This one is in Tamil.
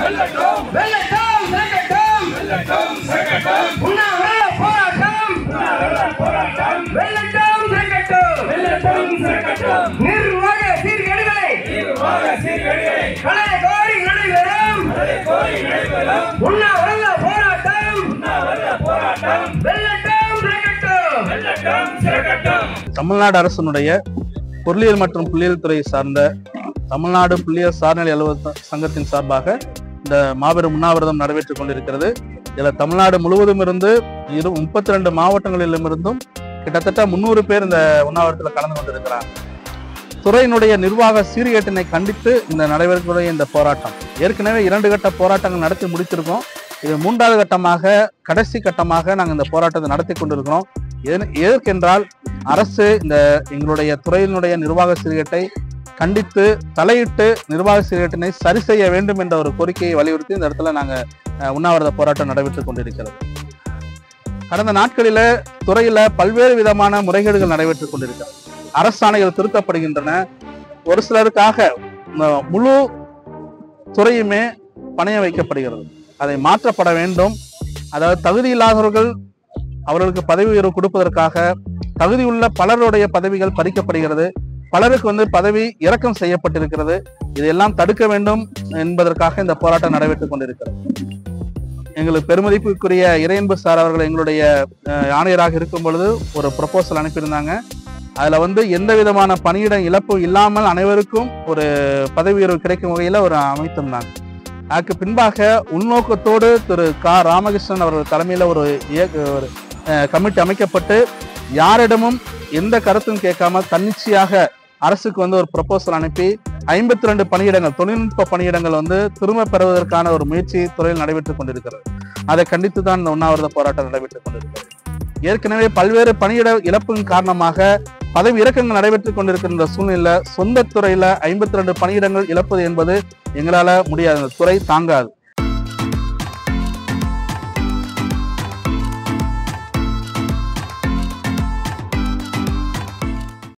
வெள்ளட்டும் செங்கட்டும் உண்ணாவிரத போராட்டம் வெள்ளட்டும் செங்கட்டும் நிர்வாக சீர்கேடுகளை களைய கோரி நடைபெறும் உண்ணாவிரத போராட்டம் வெள்ளட்டும் செங்கட்டும் தமிழ்நாடு அரசினுடைய பொருளியல் மற்றும் புள்ளியியல் துறை சார்ந்த தமிழ்நாடு புள்ளியியல் சார்நிலை அலுவலக சங்கத்தின் சார்பாக இந்த மாபெரும் உண்ணாவிரதம் நடைபெற்றுக் கொண்டிருக்கிறது இதில் தமிழ்நாடு முழுவதும் இருந்து இரு முப்பத்தி ரெண்டு மாவட்டங்களிலும் இருந்தும் கிட்டத்தட்ட முந்நூறு பேர் இந்த உண்ணாவிரத்தில் கலந்து கொண்டிருக்கிறாங்க துறையினுடைய நிர்வாக சீர்கேட்டினை கண்டித்து இந்த நடைபெறக்கூடிய இந்த போராட்டம் ஏற்கனவே இரண்டு கட்ட போராட்டங்கள் நடத்தி முடித்திருக்கோம் இது மூன்றாவது கட்டமாக கடைசி கட்டமாக நாங்கள் இந்த போராட்டத்தை நடத்தி கொண்டிருக்கிறோம் எதன்- எதற்கென்றால் அரசு இந்த எங்களுடைய துறையினுடைய நிர்வாக சீர்கேட்டை கண்டித்து தலையிட்டு நிர்வாக சீர்கேட்டினை சரி செய்ய வேண்டும் என்ற ஒரு கோரிக்கையை வலியுறுத்தி இந்த இடத்துல நாங்கள் உண்ணாவிரத போராட்டம் நடைபெற்றுக் கொண்டிருக்கிறது கடந்த நாட்களில துறையில பல்வேறு விதமான முறைகேடுகள் நடைபெற்றுக் கொண்டிருக்கிறது அரசாணைகள் திருத்தப்படுகின்றன ஒரு சிலருக்காக இந்த முழு துறையுமே பணைய வைக்கப்படுகிறது அதை மாற்றப்பட வேண்டும் அதாவது தகுதி இல்லாதவர்கள் அவர்களுக்கு பதவி உயர்வு கொடுப்பதற்காக தகுதியுள்ள பலருடைய பதவிகள் பறிக்கப்படுகிறது பலருக்கு வந்து பதவி இறக்கம் செய்யப்பட்டிருக்கிறது இதையெல்லாம் தடுக்க வேண்டும் என்பதற்காக இந்த போராட்டம் நடைபெற்றுக் கொண்டிருக்கிறது எங்களுக்கு பெருமதிப்புக்குரிய இறையன்பு சார் அவர்கள் எங்களுடைய அஹ், ஆணையராக இருக்கும் பொழுது ஒரு ப்ரொபோசல் அனுப்பியிருந்தாங்க அதுல வந்து எந்த விதமான பணியிட இழப்பு இல்லாமல் அனைவருக்கும் ஒரு பதவி உயர்வு கிடைக்கும் வகையில ஒரு அமைத்திருந்தாங்க அதுக்கு பின்பாக உள்நோக்கத்தோடு திரு க ராமகிருஷ்ணன் அவர்கள் தலைமையில ஒரு இயக்க- ஒரு கமிட்டி அமைக்கப்பட்டு யாரிடமும் எந்த கருத்தும் கேட்காம தன்னிச்சையாக அரசுக்கு வந்து ஒரு ப்ரொபோசல் அனுப்பி ஐம்பத்தி ரெண்டு பணியிடங்கள் தொழில்நுட்ப பணியிடங்கள் வந்து திரும்ப பெறுவதற்கான ஒரு முயற்சி துறையில் நடைபெற்றுக் கொண்டிருக்கிறது அதை கண்டித்து தான் இந்த உண்ணாவிரத போராட்டம் நடைபெற்றுக் கொண்டிருக்கிறது ஏற்கனவே பல்வேறு பணியிட இழப்பின் காரணமாக பதவி இறக்கங்கள் நடைபெற்றுக் கொண்டிருக்கின்ற சூழ்நிலை சொந்த துறையில ஐம்பத்தி ரெண்டு பணியிடங்கள் இழப்பது என்பது எங்களால முடியாது இந்த துறை தாங்காது